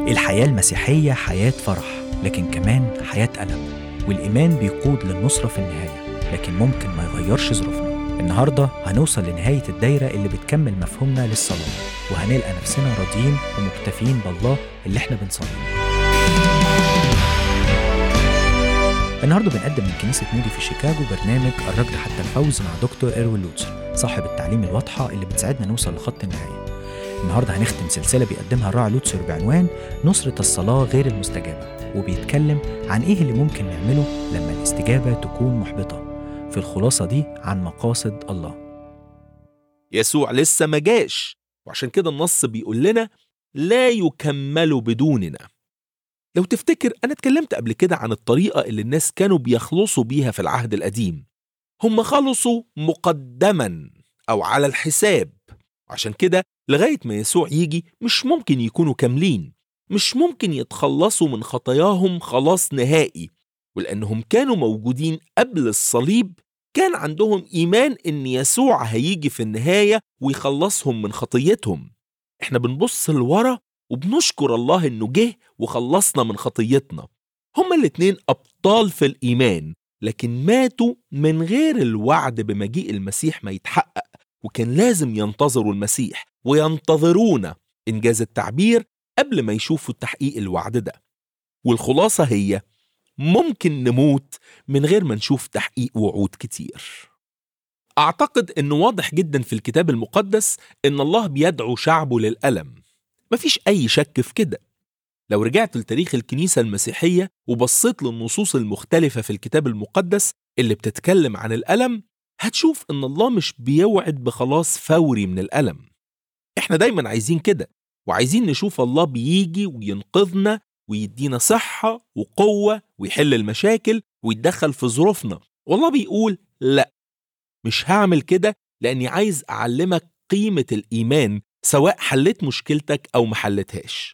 الحياة المسيحية حياة فرح لكن كمان حياة ألم والإيمان بيقود للنصرة في النهاية لكن ممكن ما يغيرش ظروفنا النهاردة هنوصل لنهاية الدايرة اللي بتكمل مفهومنا للصلاة وهنلقى نفسنا راضيين ومكتفين بالله اللي احنا بنصليه النهارده بنقدم من كنيسة مودي في شيكاغو برنامج الركض حتى الفوز مع دكتور إيروين لوتسر صاحب التعليم الواضحة اللي بتساعدنا نوصل لخط النهاية النهارده هنختم سلسلة بيقدمها الراعي لوتسر بعنوان نصرة الصلاة غير المستجابة وبيتكلم عن إيه اللي ممكن نعمله لما الاستجابة تكون محبطة في الخلاصة دي عن مقاصد الله يسوع لسه ما جاش وعشان كده النص بيقول لنا لا يكمل بدوننا لو تفتكر أنا اتكلمت قبل كده عن الطريقة اللي الناس كانوا بيخلصوا بيها في العهد القديم هم خلصوا مقدما أو على الحساب عشان كده لغاية ما يسوع يجي مش ممكن يكونوا كاملين مش ممكن يتخلصوا من خطاياهم خلاص نهائي ولأنهم كانوا موجودين قبل الصليب كان عندهم إيمان إن يسوع هيجي في النهاية ويخلصهم من خطيتهم إحنا بنبص لورا وبنشكر الله إنه جه وخلصنا من خطيتنا هما الاتنين أبطال في الإيمان لكن ماتوا من غير الوعد بمجيء المسيح ما يتحقق وكان لازم ينتظروا المسيح وينتظرونا إنجاز التعبير قبل ما يشوفوا تحقيق الوعد ده والخلاصة هي ممكن نموت من غير ما نشوف تحقيق وعود كتير أعتقد أنه واضح جدا في الكتاب المقدس أن الله بيدعو شعبه للألم مفيش أي شك في كده لو رجعت لتاريخ الكنيسة المسيحية وبصيت للنصوص المختلفة في الكتاب المقدس اللي بتتكلم عن الألم هتشوف أن الله مش بيوعد بخلاص فوري من الألم إحنا دايما عايزين كده وعايزين نشوف الله بيجي وينقذنا ويدينا صحة وقوة ويحل المشاكل ويتدخل في ظروفنا والله بيقول لا مش هعمل كده لأني عايز أعلمك قيمة الإيمان سواء حليت مشكلتك أو محلتهاش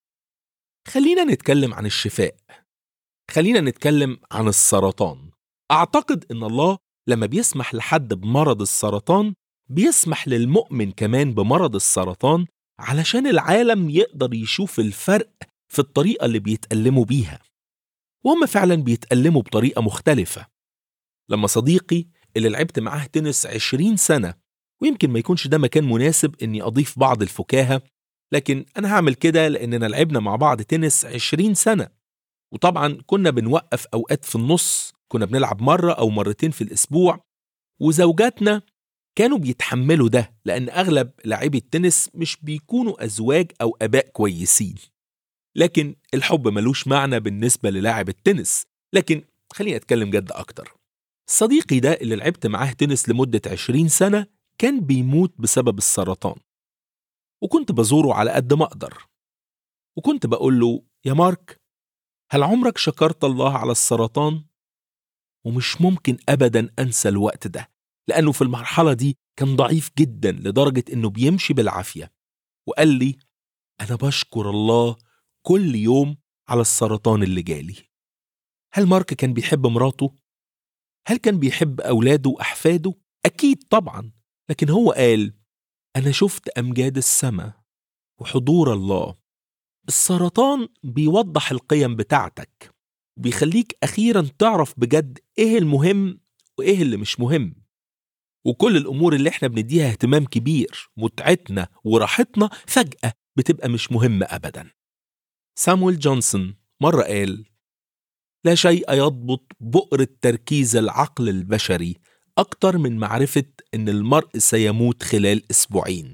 خلينا نتكلم عن الشفاء خلينا نتكلم عن السرطان أعتقد إن الله لما بيسمح لحد بمرض السرطان بيسمح للمؤمن كمان بمرض السرطان علشان العالم يقدر يشوف الفرق في الطريقة اللي بيتألموا بيها وهم فعلا بيتألموا بطريقة مختلفة لما صديقي اللي لعبت معاه تنس 20 سنة ويمكن ما يكونش ده مكان مناسب اني اضيف بعض الفكاهة لكن انا هعمل كده لاننا لعبنا مع بعض تنس 20 سنة وطبعا كنا بنوقف اوقات في النص كنا بنلعب مرة او مرتين في الاسبوع وزوجاتنا كانوا بيتحملوا ده لان اغلب لاعبي التنس مش بيكونوا ازواج او اباء كويسين لكن الحب ملوش معنى بالنسبة للاعب التنس لكن خليني أتكلم جد أكتر صديقي ده اللي لعبت معاه تنس لمدة 20 سنة كان بيموت بسبب السرطان وكنت بزوره على قد ما أقدر وكنت بقول له يا مارك هل عمرك شكرت الله على السرطان؟ ومش ممكن أبدا أنسى الوقت ده لأنه في المرحلة دي كان ضعيف جدا لدرجة أنه بيمشي بالعافية وقال لي أنا بشكر الله كل يوم على السرطان اللي جالي هل مارك كان بيحب مراته؟ هل كان بيحب أولاده وأحفاده؟ أكيد طبعا لكن هو قال أنا شفت أمجاد السماء وحضور الله السرطان بيوضح القيم بتاعتك وبيخليك أخيرا تعرف بجد إيه المهم وإيه اللي مش مهم وكل الأمور اللي إحنا بنديها اهتمام كبير متعتنا وراحتنا فجأة بتبقى مش مهمة أبداً سامويل جونسون مرة قال لا شيء يضبط بؤرة تركيز العقل البشري أكتر من معرفة إن المرء سيموت خلال أسبوعين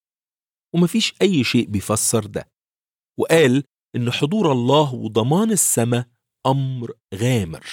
ومفيش أي شيء بيفسر ده وقال إن حضور الله وضمان السماء أمر غامر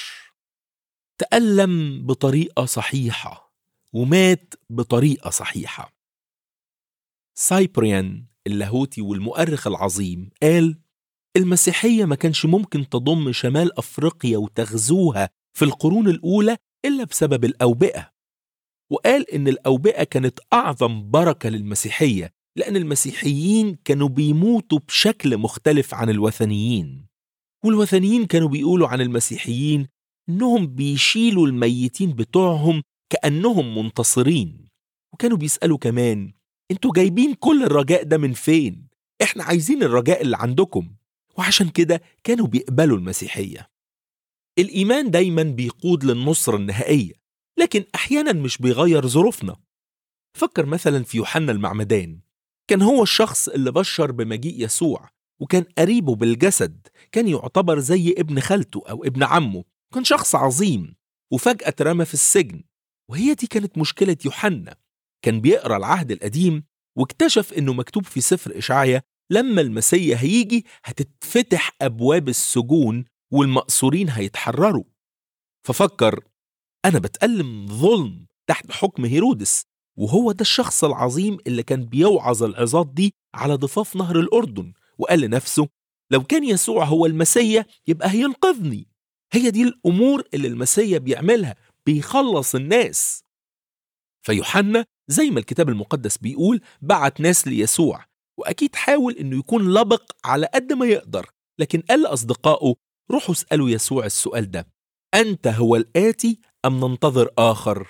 تألم بطريقة صحيحة ومات بطريقة صحيحة سايبريان اللاهوتي والمؤرخ العظيم قال المسيحية ما كانش ممكن تضم شمال أفريقيا وتغزوها في القرون الأولى إلا بسبب الأوبئة وقال إن الأوبئة كانت أعظم بركة للمسيحية لأن المسيحيين كانوا بيموتوا بشكل مختلف عن الوثنيين والوثنيين كانوا بيقولوا عن المسيحيين إنهم بيشيلوا الميتين بتوعهم كأنهم منتصرين وكانوا بيسألوا كمان انتوا جايبين كل الرجاء ده من فين؟ احنا عايزين الرجاء اللي عندكم وعشان كده كانوا بيقبلوا المسيحية الإيمان دايما بيقود للنصرة النهائية لكن أحيانا مش بيغير ظروفنا فكر مثلا في يوحنا المعمدان كان هو الشخص اللي بشر بمجيء يسوع وكان قريبه بالجسد كان يعتبر زي ابن خالته أو ابن عمه كان شخص عظيم وفجأة اترمى في السجن وهي دي كانت مشكلة يوحنا كان بيقرأ العهد القديم واكتشف انه مكتوب في سفر إشعيا لما المسيح هيجي هتتفتح أبواب السجون والمقصورين هيتحرروا ففكر أنا بتألم ظلم تحت حكم هيرودس وهو ده الشخص العظيم اللي كان بيوعظ العظات دي على ضفاف نهر الأردن وقال لنفسه لو كان يسوع هو المسيا يبقى هينقذني هي دي الأمور اللي المسيا بيعملها بيخلص الناس فيوحنا زي ما الكتاب المقدس بيقول بعت ناس ليسوع وأكيد حاول إنه يكون لبق على قد ما يقدر لكن قال لأصدقائه روحوا اسألوا يسوع السؤال ده أنت هو الآتي أم ننتظر آخر؟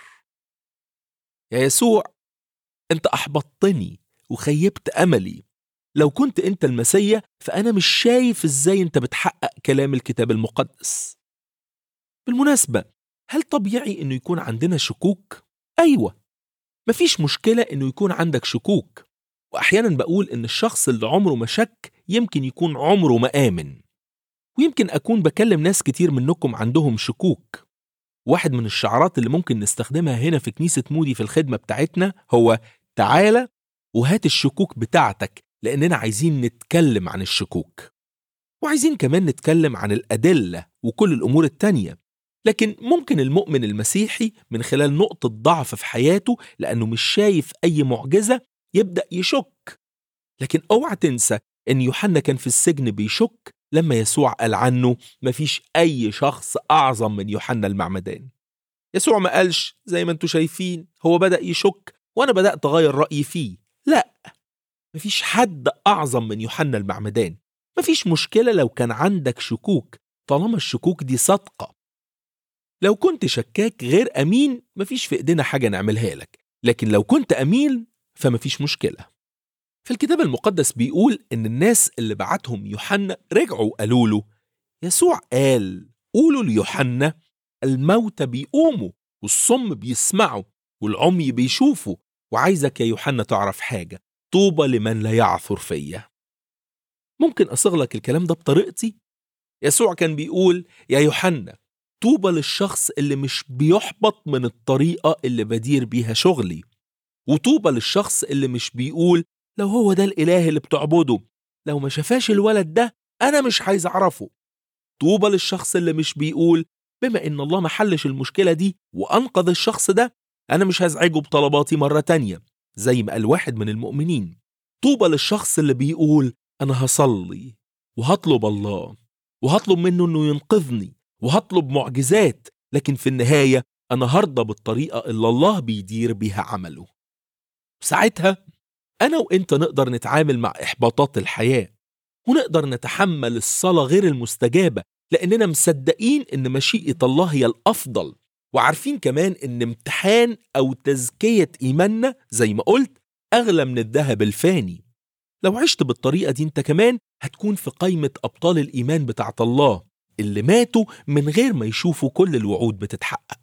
يا يسوع أنت أحبطتني وخيبت أملي لو كنت أنت المسيا فأنا مش شايف إزاي أنت بتحقق كلام الكتاب المقدس بالمناسبة هل طبيعي إنه يكون عندنا شكوك؟ أيوة مفيش مشكلة إنه يكون عندك شكوك وأحيانا بقول إن الشخص اللي عمره ما شك يمكن يكون عمره ما آمن ويمكن أكون بكلم ناس كتير منكم عندهم شكوك واحد من الشعارات اللي ممكن نستخدمها هنا في كنيسة مودي في الخدمة بتاعتنا هو تعالى وهات الشكوك بتاعتك لأننا عايزين نتكلم عن الشكوك وعايزين كمان نتكلم عن الأدلة وكل الأمور التانية لكن ممكن المؤمن المسيحي من خلال نقطة ضعف في حياته لأنه مش شايف أي معجزة يبدأ يشك لكن اوعى تنسى إن يوحنا كان في السجن بيشك لما يسوع قال عنه مفيش أي شخص أعظم من يوحنا المعمدان يسوع ما قالش زي ما انتوا شايفين هو بدأ يشك وأنا بدأت أغير رأيي فيه لا مفيش حد أعظم من يوحنا المعمدان مفيش مشكلة لو كان عندك شكوك طالما الشكوك دي صادقة لو كنت شكاك غير أمين مفيش في إيدينا حاجة نعملها لك لكن لو كنت أمين فمفيش مشكلة في الكتاب المقدس بيقول إن الناس اللي بعتهم يوحنا رجعوا قالوا له يسوع قال قولوا ليوحنا الموتى بيقوموا والصم بيسمعوا والعمي بيشوفوا وعايزك يا يوحنا تعرف حاجة طوبى لمن لا يعثر فيا ممكن أصيغ لك الكلام ده بطريقتي يسوع كان بيقول يا يوحنا طوبى للشخص اللي مش بيحبط من الطريقة اللي بدير بيها شغلي وطوبى للشخص اللي مش بيقول لو هو ده الإله اللي بتعبده لو ما شافاش الولد ده أنا مش عايز أعرفه طوبى للشخص اللي مش بيقول بما إن الله ما حلش المشكلة دي وأنقذ الشخص ده أنا مش هزعجه بطلباتي مرة تانية زي ما قال واحد من المؤمنين طوبى للشخص اللي بيقول أنا هصلي وهطلب الله وهطلب منه إنه ينقذني وهطلب معجزات لكن في النهاية أنا هرضى بالطريقة اللي الله بيدير بيها عمله ساعتها أنا وإنت نقدر نتعامل مع إحباطات الحياة ونقدر نتحمل الصلاة غير المستجابة لأننا مصدقين إن مشيئة الله هي الأفضل وعارفين كمان إن امتحان أو تزكية إيماننا زي ما قلت أغلى من الذهب الفاني لو عشت بالطريقة دي أنت كمان هتكون في قائمة أبطال الإيمان بتاعت الله اللي ماتوا من غير ما يشوفوا كل الوعود بتتحقق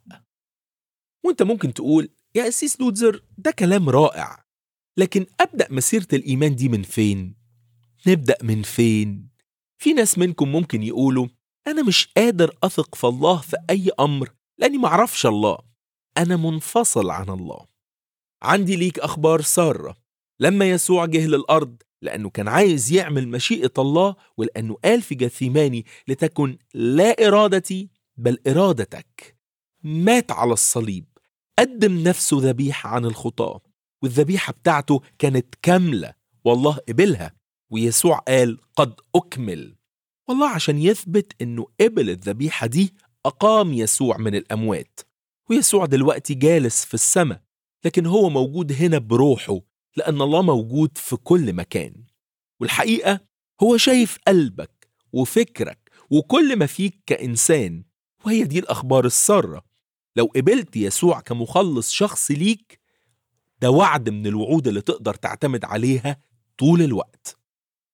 وانت ممكن تقول يا أسيس لوتزر ده كلام رائع لكن أبدأ مسيرة الإيمان دي من فين؟ نبدأ من فين؟ في ناس منكم ممكن يقولوا أنا مش قادر أثق في الله في أي أمر لأني معرفش الله أنا منفصل عن الله عندي ليك أخبار سارة لما يسوع جه للأرض لأنه كان عايز يعمل مشيئة الله ولأنه قال في جثيماني لتكن لا إرادتي بل إرادتك مات على الصليب قدم نفسه ذبيحة عن الخطاة والذبيحة بتاعته كانت كاملة والله قبلها ويسوع قال قد أكمل والله عشان يثبت إنه قبل الذبيحة دي أقام يسوع من الأموات ويسوع دلوقتي جالس في السماء لكن هو موجود هنا بروحه لأن الله موجود في كل مكان والحقيقة هو شايف قلبك وفكرك وكل ما فيك كإنسان وهي دي الأخبار السارة لو قبلت يسوع كمخلص شخص ليك ده وعد من الوعود اللي تقدر تعتمد عليها طول الوقت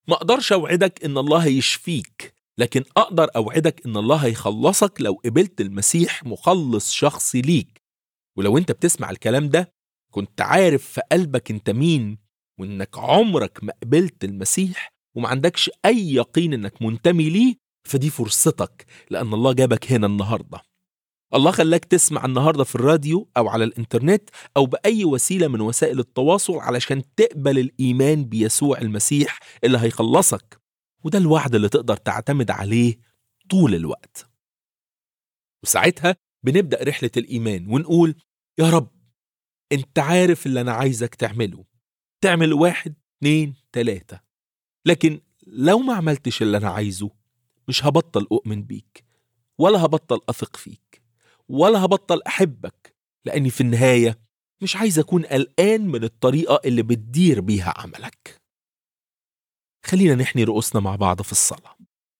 ما أقدرش أوعدك إن الله هيشفيك لكن أقدر أوعدك إن الله هيخلصك لو قبلت المسيح مخلص شخصي ليك ولو أنت بتسمع الكلام ده كنت عارف في قلبك أنت مين وإنك عمرك ما قبلت المسيح وما عندكش أي يقين إنك منتمي ليه فدي فرصتك لأن الله جابك هنا النهاردة الله خلاك تسمع النهاردة في الراديو أو على الإنترنت أو بأي وسيلة من وسائل التواصل علشان تقبل الإيمان بيسوع المسيح اللي هيخلصك وده الوعد اللي تقدر تعتمد عليه طول الوقت وساعتها بنبدأ رحلة الإيمان ونقول يا رب أنت عارف اللي أنا عايزك تعمله تعمل واحد اتنين تلاتة لكن لو ما عملتش اللي أنا عايزه مش هبطل أؤمن بيك ولا هبطل أثق فيك ولا هبطل أحبك لأني في النهاية مش عايز أكون قلقان من الطريقة اللي بتدير بيها عملك خلينا نحني رؤوسنا مع بعض في الصلاة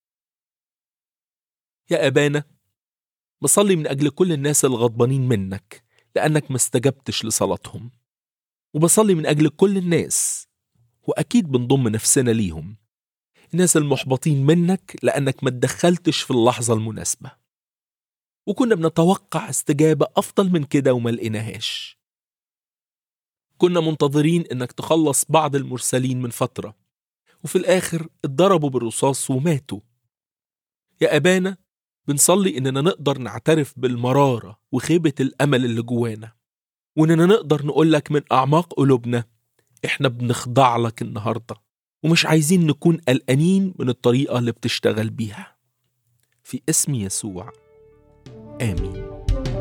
يا أبانا بصلي من أجل كل الناس الغضبانين منك لأنك ما استجبتش لصلاتهم وبصلي من أجل كل الناس وأكيد بنضم نفسنا ليهم الناس المحبطين منك لأنك ما تدخلتش في اللحظة المناسبة وكنا بنتوقع استجابة أفضل من كده وما لقيناهاش كنا منتظرين إنك تخلص بعض المرسلين من فترة وفي الآخر اتضربوا بالرصاص وماتوا يا أبانا بنصلي إننا نقدر نعترف بالمرارة وخيبة الأمل اللي جوانا وإننا نقدر نقولك من أعماق قلوبنا إحنا بنخضع لك النهاردة ومش عايزين نكون قلقانين من الطريقة اللي بتشتغل بيها في اسم يسوع آمين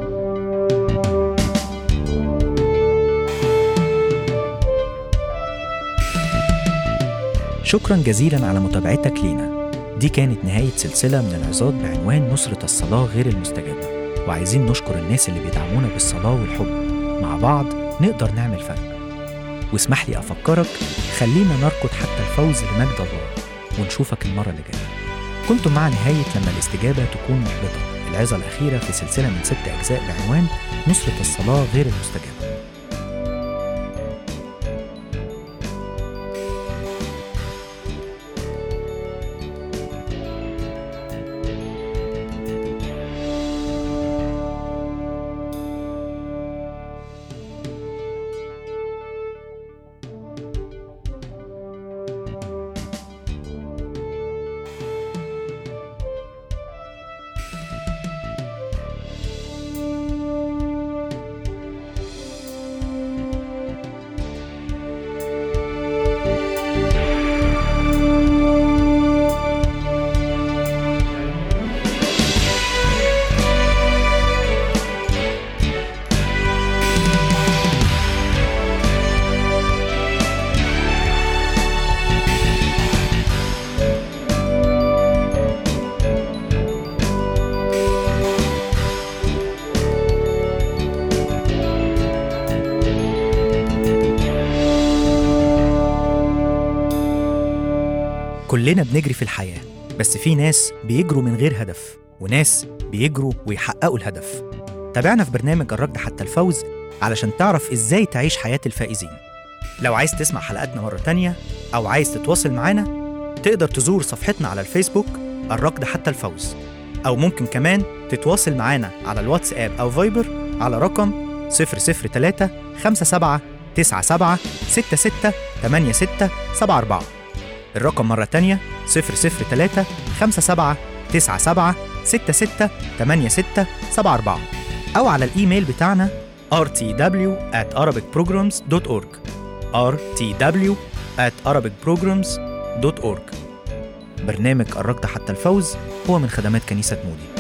شكرا جزيلا على متابعتك لينا دي كانت نهاية سلسلة من العظات بعنوان نصرة الصلاة غير المستجابة وعايزين نشكر الناس اللي بيدعمونا بالصلاة والحب مع بعض نقدر نعمل فرق واسمح لي أفكرك خلينا نركض حتى الفوز لمجد الله ونشوفك المرة اللي جاية كنتم مع نهاية لما الاستجابة تكون محبطة العظة الأخيرة في سلسلة من ست أجزاء بعنوان نصرة الصلاة غير المستجابة كلنا بنجري في الحياة بس في ناس بيجروا من غير هدف وناس بيجروا ويحققوا الهدف تابعنا في برنامج الركض حتى الفوز علشان تعرف ازاي تعيش حياة الفائزين لو عايز تسمع حلقاتنا مرة تانية أو عايز تتواصل معانا تقدر تزور صفحتنا على الفيسبوك الركض حتى الفوز أو ممكن كمان تتواصل معانا على الواتساب أو فايبر على رقم 003 57 97 66 86 74 الرقم مرة تانية 003 57 97 66 86 74 أو على الإيميل بتاعنا rtw at arabicprograms.org rtw at arabicprograms.org برنامج الركض حتى الفوز هو من خدمات كنيسة مودي